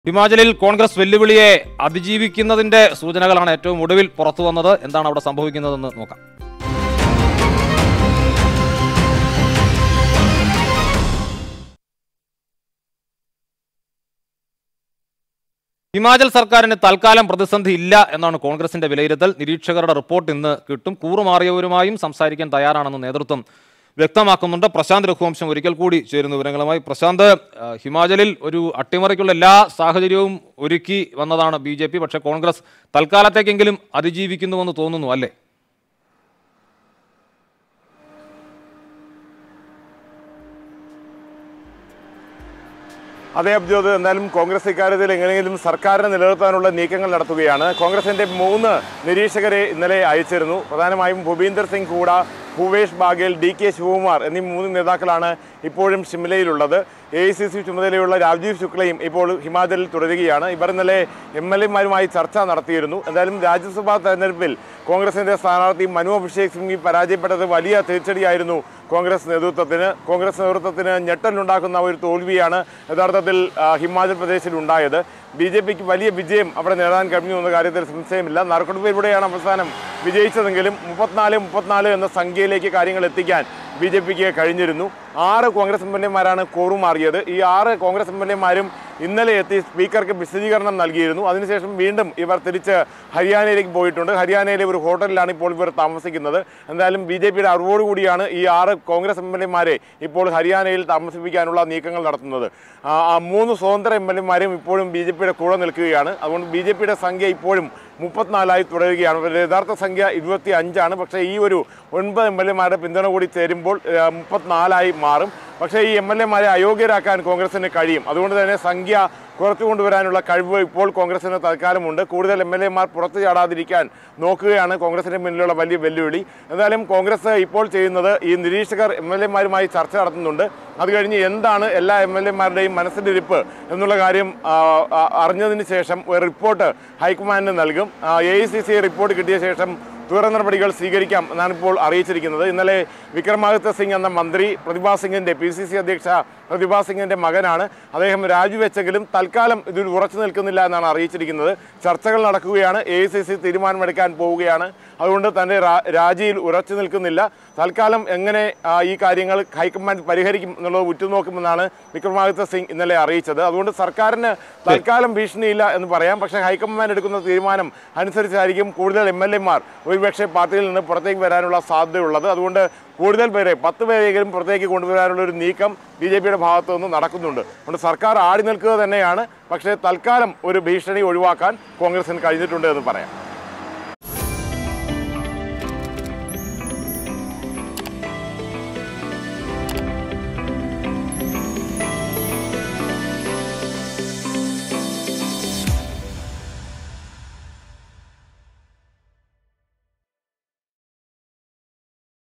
ഹിമാചലിൽ കോൺഗ്രസ് വെല്ലുവിളിയെ അതിജീവിക്കുന്നതിന്റെ സൂചനകളാണ് ഏറ്റവും ഒടുവിൽ പുറത്തു വന്നത് എന്താണ് അവിടെ സംഭവിക്കുന്നതെന്ന് നോക്കാം ഹിമാചൽ സർക്കാരിന് തൽക്കാലം പ്രതിസന്ധി ഇല്ല എന്നാണ് കോൺഗ്രസിന്റെ വിലയിരുത്തൽ നിരീക്ഷകരുടെ റിപ്പോർട്ട് ഇന്ന് കിട്ടും കൂറുമാറിയവരുമായും സംസാരിക്കാൻ തയ്യാറാണെന്ന് നേതൃത്വം വ്യക്തമാക്കുന്നുണ്ട് പ്രശാന്ത് രഘുവംശം ഒരിക്കൽ കൂടി ചേരുന്ന വിവരങ്ങളുമായി പ്രശാന്ത് ആ, ഹിമാചലിൽ ഒരു അട്ടിമറിക്കുള്ള എല്ലാ സാഹചര്യവും ഒരുക്കി വന്നതാണ് ബി ജെ പി പക്ഷേ കോൺഗ്രസ് തൽക്കാലത്തേക്കെങ്കിലും അതിജീവിക്കുന്നുവെന്ന് തോന്നുന്നു അല്ലേ അതെ അബ്ജോദ് എന്തായാലും കോൺഗ്രസ് ഇക്കാര്യത്തിൽ എങ്ങനെയെങ്കിലും സർക്കാരിനെ നിലനിർത്താനുള്ള നീക്കങ്ങൾ നടത്തുകയാണ് കോൺഗ്രസിന്റെ മൂന്ന് നിരീക്ഷകരെ ഇന്നലെ അയച്ചിരുന്നു പ്രധാനമായും ഭൂപീന്ദർ സിംഗ് ഹൂഡ ഭൂവേഷ് ബാഗേൽ ഡി കെ ശിവകുമാർ എന്നീ മൂന്ന് നേതാക്കളാണ് ഇപ്പോഴും ഷിംലയിലുള്ളത് എ ഐ സി സി ചുമതലയുള്ള രാജീവ് ശുക്ലയും ഇപ്പോൾ ഹിമാചലിൽ തുടരുകയാണ് ഇവർ ഇന്നലെ എം എൽ എമാരുമായി ചർച്ച നടത്തിയിരുന്നു എന്തായാലും രാജ്യസഭാ തെരഞ്ഞെടുപ്പിൽ കോൺഗ്രസിന്റെ സ്ഥാനാർത്ഥി മനു അഭിഷേക് സിംഗ് പരാജയപ്പെട്ടത് വലിയ തിരിച്ചടിയായിരുന്നു കോൺഗ്രസ് നേതൃത്വത്തിന് കോൺഗ്രസ് നേതൃത്വത്തിന് ഞെട്ടലുണ്ടാക്കുന്ന ഒരു തോൽവിയാണ് യഥാർത്ഥത്തിൽ ആ, ഹിമാചൽ പ്രദേശിൽ ഉണ്ടായത് ബി ജെ പിക്ക് വലിയ വിജയം അവിടെ നേടാൻ കഴിഞ്ഞു എന്ന കാര്യത്തിൽ സംശയമില്ല നറുക്കെടുപ്പിലൂടെയാണ് അവസാനം വിജയിച്ചതെങ്കിലും മുപ്പത്തിനാല് മുപ്പത്തിനാല് എന്ന സംഖ്യയിലേക്ക് കാര്യങ്ങൾ എത്തിക്കാൻ ബി ജെ പിക്ക് കഴിഞ്ഞിരുന്നു ആറ് കോൺഗ്രസ് എം എൽ എമാരാണ് കോറുമാറിയത് ഈ ആറ് കോൺഗ്രസ് എം എൽ എമാരും ഇന്നലെ എത്തി സ്പീക്കർക്ക് വിശദീകരണം നൽകിയിരുന്നു അതിനുശേഷം വീണ്ടും ഇവർ തിരിച്ച് ഹരിയാനയിലേക്ക് പോയിട്ടുണ്ട് ഹരിയാനയിലെ ഒരു ഹോട്ടലിലാണ് ഇപ്പോൾ ഇവർ താമസിക്കുന്നത് എന്തായാലും ബി ജെ പിയുടെ അറിവോടുകൂടിയാണ് ഈ ആറ് കോൺഗ്രസ് എം എൽ എമാരെ ഇപ്പോൾ ഹരിയാനയിൽ താമസിപ്പിക്കാനുള്ള നീക്കങ്ങൾ നടത്തുന്നത് ആ ആ മൂന്ന് സ്വതന്ത്ര എം എൽ എമാരും ഇപ്പോഴും ബി ജെ പിയുടെ കൂടെ നിൽക്കുകയാണ് അതുകൊണ്ട് ബി ജെ പിയുടെ സംഖ്യ ഇപ്പോഴും മുപ്പത്തിനാലായി തുടരുകയാണ് അവരുടെ യഥാർത്ഥ സംഖ്യ ഇരുപത്തി അഞ്ചാണ് പക്ഷേ ഈ ഒരു ഒൻപത് എം എൽ എമാരുടെ പിന്തുണ കൂടി ചേരുമ്പോൾ ആ, മുപ്പത്തിനാലായി മാറും പക്ഷേ ഈ എം എൽ എമാരെ അയോഗ്യരാക്കാൻ കോൺഗ്രസിന് കഴിയും അതുകൊണ്ട് തന്നെ സംഖ്യ കുറച്ചു കൊണ്ടുവരാനുള്ള കഴിവ് ഇപ്പോൾ കോൺഗ്രസിന് തൽക്കാലമുണ്ട് കൂടുതൽ എം എൽ എമാർ പുറത്തു ചാടാതിരിക്കാൻ നോക്കുകയാണ് കോൺഗ്രസിന് മുന്നിലുള്ള വലിയ വെല്ലുവിളി എന്തായാലും കോൺഗ്രസ് ഇപ്പോൾ ചെയ്യുന്നത് ഈ നിരീക്ഷകർ എം എൽ എമാരുമായി ചർച്ച നടത്തുന്നുണ്ട് അത് കഴിഞ്ഞ് എന്താണ് എല്ലാ എം എൽ എമാരുടെയും മനസ്സിൻ്റെ ഇരിപ്പ് എന്നുള്ള കാര്യം ആ, ആ, അറിഞ്ഞതിന് ശേഷം ഒരു റിപ്പോർട്ട് ഹൈക്കമാൻഡിന് നൽകും A I C C report കിട്ടിയ ശേഷം തുടർ നടപടികൾ സ്വീകരിക്കാം എന്നാണ് ഇപ്പോൾ അറിയിച്ചിരിക്കുന്നത് ഇന്നലെ വിക്രമാദിത്യ സിംഗ് എന്ന മന്ത്രി പ്രതിഭാ സിംഗിന്റെ പി സി സി അധ്യക്ഷ പ്രതിഭാ സിംഗിന്റെ മകനാണ് അദ്ദേഹം രാജിവെച്ചെങ്കിലും തൽക്കാലം ഇതിൽ ഉറച്ചു നിൽക്കുന്നില്ല എന്നാണ് അറിയിച്ചിരിക്കുന്നത് ചർച്ചകൾ നടക്കുകയാണ് എ ഐ സി സി തീരുമാനമെടുക്കാൻ പോവുകയാണ് അതുകൊണ്ട് തന്റെ രാ- രാജിയിൽ ഉറച്ചു നിൽക്കുന്നില്ല തൽക്കാലം എങ്ങനെ ആ, ഈ കാര്യങ്ങൾ ഹൈക്കമാൻഡ് പരിഹരിക്കും എന്നുള്ളത് ഉറ്റുനോക്കുമെന്നാണ് വിക്രമാദിത്യ സിംഗ് ഇന്നലെ അറിയിച്ചത് അതുകൊണ്ട് സർക്കാരിന് തൽക്കാലം ഭീഷണിയില്ല എന്ന് പറയാം പക്ഷേ ഹൈക്കമാൻഡ് എടുക്കുന്ന തീരുമാനം അനുസരിച്ചായിരിക്കും കൂടുതൽ എം എൽ എമാർ ഒരുപക്ഷെ പാർട്ടിയിൽ നിന്ന് പുറത്തേക്ക് വരാനുള്ള സാധ്യതയുള്ളത് അതുകൊണ്ട് കൂടുതൽ പേരെ പത്ത് പേരെങ്കിലും പുറത്തേക്ക് കൊണ്ടുവരാനുള്ള ഒരു നീക്കം ബി ജെ പിയുടെ ഭാഗത്തു നിന്ന് നടക്കുന്നുണ്ട് അതുകൊണ്ട് സർക്കാർ ആടി നിൽക്കുക തന്നെയാണ് പക്ഷേ തൽക്കാലം ഒരു ഭീഷണി ഒഴിവാക്കാൻ കോൺഗ്രസിന് കഴിഞ്ഞിട്ടുണ്ട് എന്ന് പറയാം